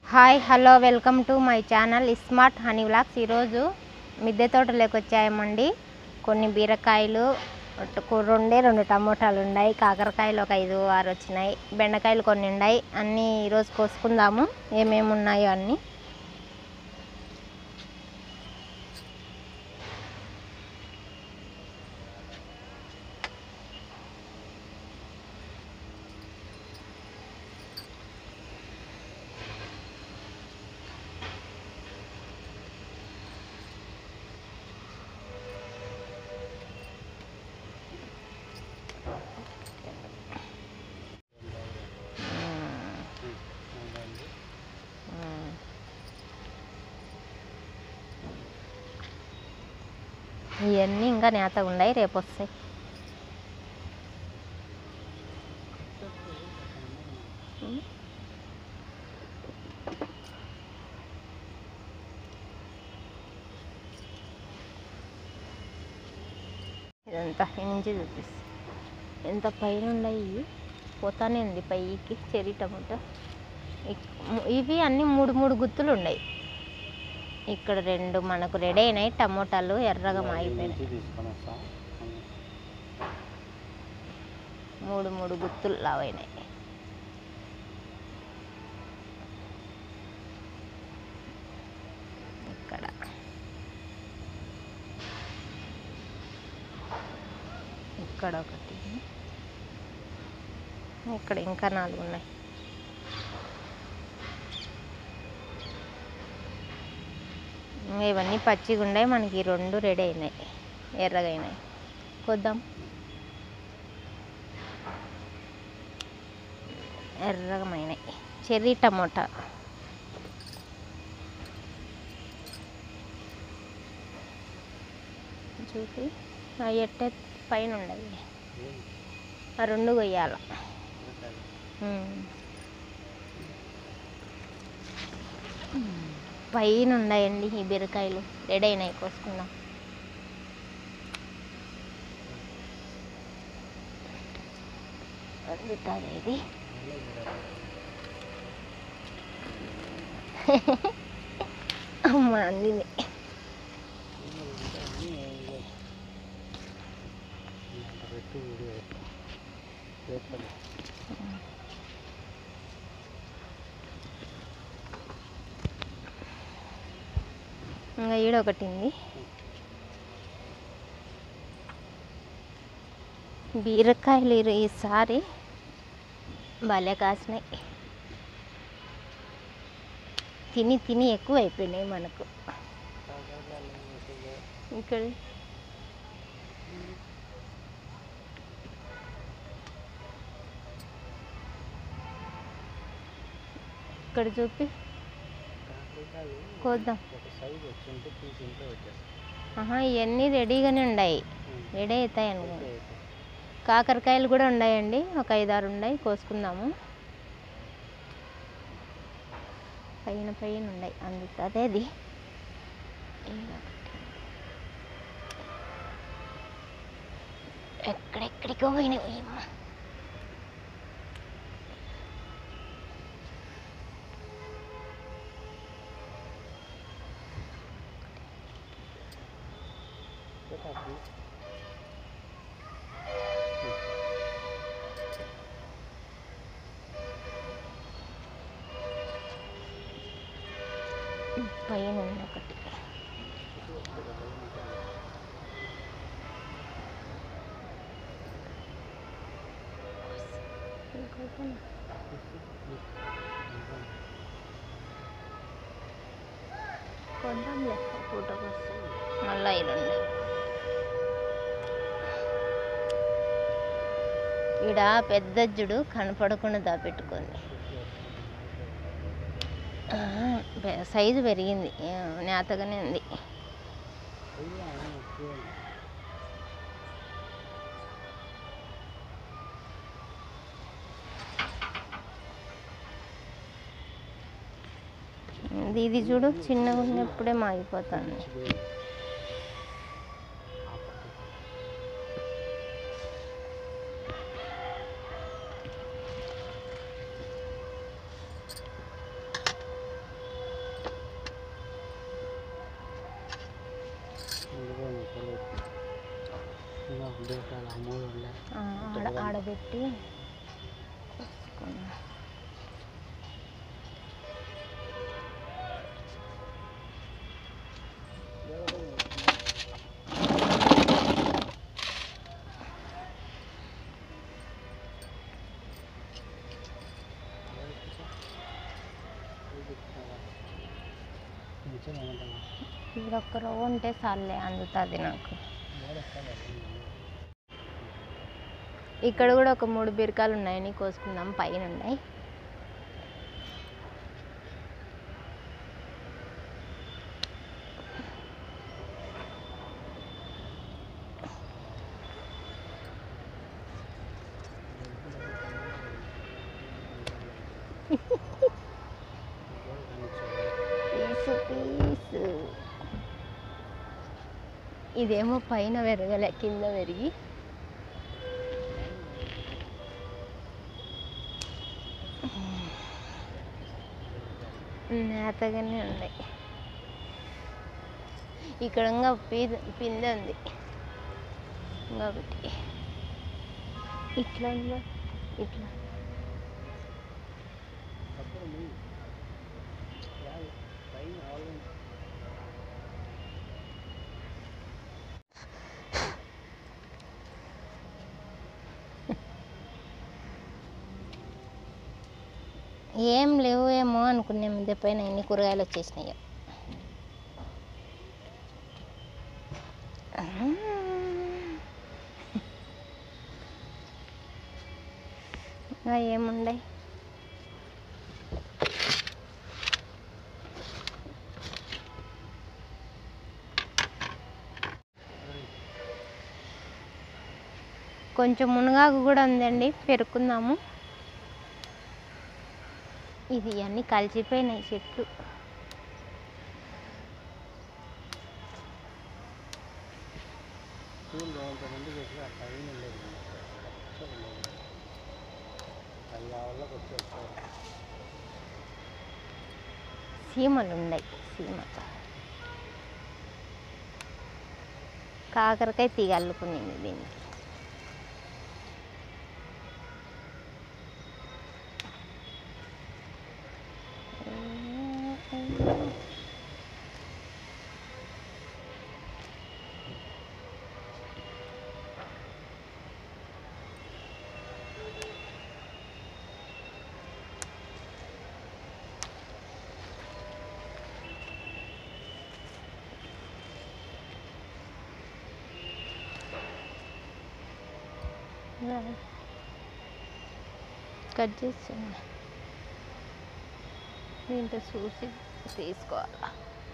Hi hello welcome to my channel smart honey vlogs ఈరోజు మిద్దె తోటలోకి వచ్చాయమండి కొన్ని బీరకాయలు ఒక రెండే రెండు టమోటాలు ఉన్నాయి కాకరకాయలు ఒక ఐదు ఆరు వచ్చినాయి బెండకాయలు కొన్ని ఉన్నాయి అన్నీ ఈరోజు కోసుకుందాము ఏమేమి ఉన్నాయో అన్నీ మ్మ్. ఇవన్నీ ఇంకా నేతగా ఉన్నాయి రేపు వస్తాయి మ్మ్. ఇదంతా ఈ నుంచి చూపిస్తా ఎంత పైన ఉన్నాయి ఇవి పోతానే ఉంది పైకి చెరి టమాటా ఇక్- ము- ఇవి అన్ని మూడు మూడు గుత్తులు ఉన్నాయి ఇక్కడ రెండు మనకు రెడీ అయినాయి టమోటాలు ఎర్రగా మాగిపోయినాయి తీసుకొని వస్తాం మూడు మూడు గుత్తులు లావైనాయి ఇక్కడ ఇక్కడ ఒకటి ఇక్కడ ఇంకా నాలుగు ఉన్నాయి ఇంకా ఇవన్నీ పచ్చిగా ఉన్నాయి మనకి ఈ రెండు రెడీ అయినాయి ఎర్రగా అయినాయి కొద్దాం ఎర్రగమైనాయి చెర్రీ టమోటా చూసి ఆ ఎట్టే పైన ఉండవి ఆ రెండు కొయ్యాల పైన ఉన్నాయండి ఈ బీరకాయలు రెడీ అయినాయి కోసుకుందాం అందుతుంది ఇది అమ్మ అందింది పెట్టి వీడియో చేస్తాను ఇంకా ఈడ ఒకటి ఉంది బీరకాయలు ఈ- ఈసారి భలే కాసినాయి తిని తిని ఎక్కువ అయిపోయినాయి మనకు ఇక్కడ ఇక్కడ చూపి కోద్దాం ఒక సైజ్ వచ్చింటే తీసి ఇంట్లో వచ్చేస్తాం ఆహా ఇవన్నీ రెడీగానే ఉన్నాయి రెడీ అవుతాయి అనుకో కాకరకాయలు కూడా ఉన్నాయండి ఒక ఐదారు ఉన్నాయి కోసుకుందాము పైన పైన ఉన్నాయి అందుకు అదేది ఎక్కడెక్కడికో పోయినాయి అమ్మ. పైన ఉంది ఒకటి కొందాంలే పూటకు వస్తుంది మళ్ళీ ఐదు ఉన్నాయి ఈడ పెద్దజ్జుడు కనపడకుండా దాపెట్టుకుంది ఆ, పె- సైజు పెరిగింది ఆ, నేతగానే ఉంది ఇది ఇది చూడు చిన్నగా ఉన్నప్పుడే మాగిపోతుంది బీరకాయలు ఆ మూడు ఉండే ఆ, ఆడ ఆడబెట్టి కోసుకున్నా. కొంచెం ఏమంటామా ఇది ఒక్క రవ్వ ఉంటే చాలే అందుతుంది నాకు మూడు వస్తాయి ఇక్కడ కూడా ఒక మూడు బీరకాయలు ఉన్నాయని కోసుకుందాం పైన ఉన్నాయి పీసు పీసు ఇదేమో పైన పెరగలే కింద పెరిగి నేతగానే ఉన్నాయి ఇక్కడ ఇంకా పీద పిందె ఉంది ఇంకొకటి ఇట్లా ఉందా ఇట్లా పైన ఆల్రెడీ ఏం లేవు ఏమో అనుకున్నాం మిద్దె పైన ఎన్ని కూరగాయలు వచ్చేసినాయో ఇంకా ఏముండే కొంచెం మునగాకు కూడా ఉందండి పెరుక్కుందాము ఇది అన్నీ కలిసిపోయినాయి చెట్లు స్కూల్ కొంతమంది చేసి ఆ పైన ఉండేది అసలు లేదు. అది కావాలో వచ్చి వచ్చారు సీమలు ఉన్నాయి సీమ కాకరకాయ తీగ అల్లుకునింది దీనికి కట్ చేస్తున్నా దీంట్లో చూసి తీసుకోవాలా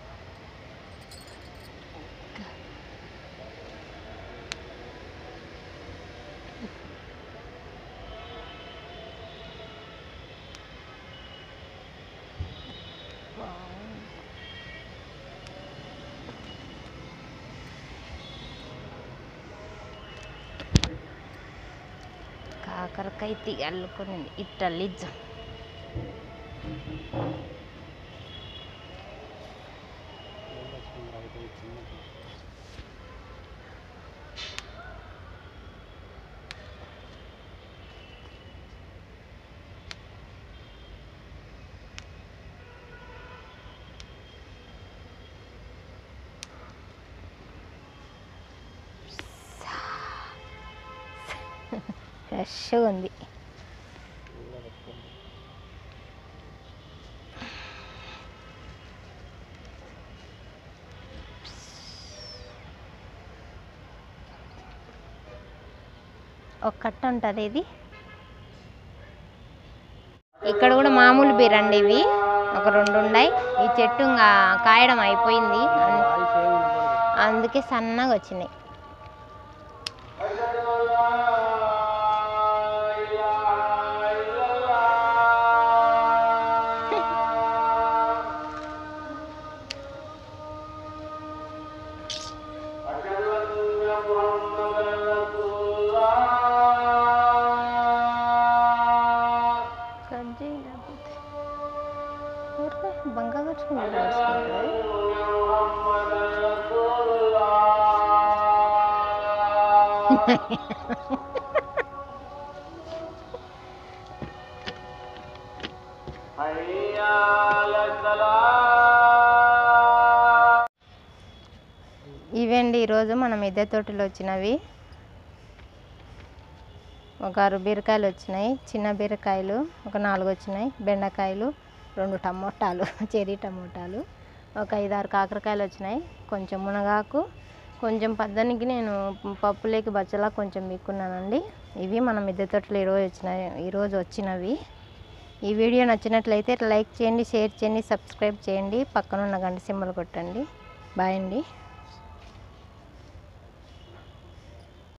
కాకరకాయ తీగ అల్లుకునింది ఇట్టల్లిద్దాం ఏం వచ్చుకుంటారు అయితే చిన్నది ఫ్రెష్గా ఉంది ఊళ్ళో పెట్టుకోండి ఒక కట్ట ఉంటుంది ఇది ఇక్కడ కూడా మామూలు బీరండి ఇవి ఒక రెండు ఉన్నాయి ఈ చెట్టు ఇంకా కాయడం అయిపోయింది అన్- వాయిస్ ఏమి వినపడదు అందుకే సన్నగా వచ్చినాయి కట్ చేయి లేకపోతే ఊరికే బంక కట్టుకుని ఇవండి ఈరోజు మన మిద్దె తోటలో వచ్చినవి ఒక ఆరు బీరకాయలు వచ్చినాయి చిన్న బీరకాయలు ఒక నాలుగు వచ్చినాయి బెండకాయలు రెండు టమోటాలు చెరీ టమోటాలు ఒక ఐదారు కాకరకాయలు వచ్చినాయి కొంచెం మునగాకు కొంచెం పద్దనికి నేను పప్పులేకి బచ్చలా కొంచెం మీక్కున్నానండి ఇవి మన మిద్దె తోటలో ఈరోజు వచ్చినాయి ఈరోజు వచ్చినవి ఈ వీడియో నచ్చినట్లయితే లైక్ చేయండి షేర్ చేయండి సబ్స్క్రైబ్ చేయండి పక్కనున్న గంట సింబల్ కొట్టండి బాయ్ అండి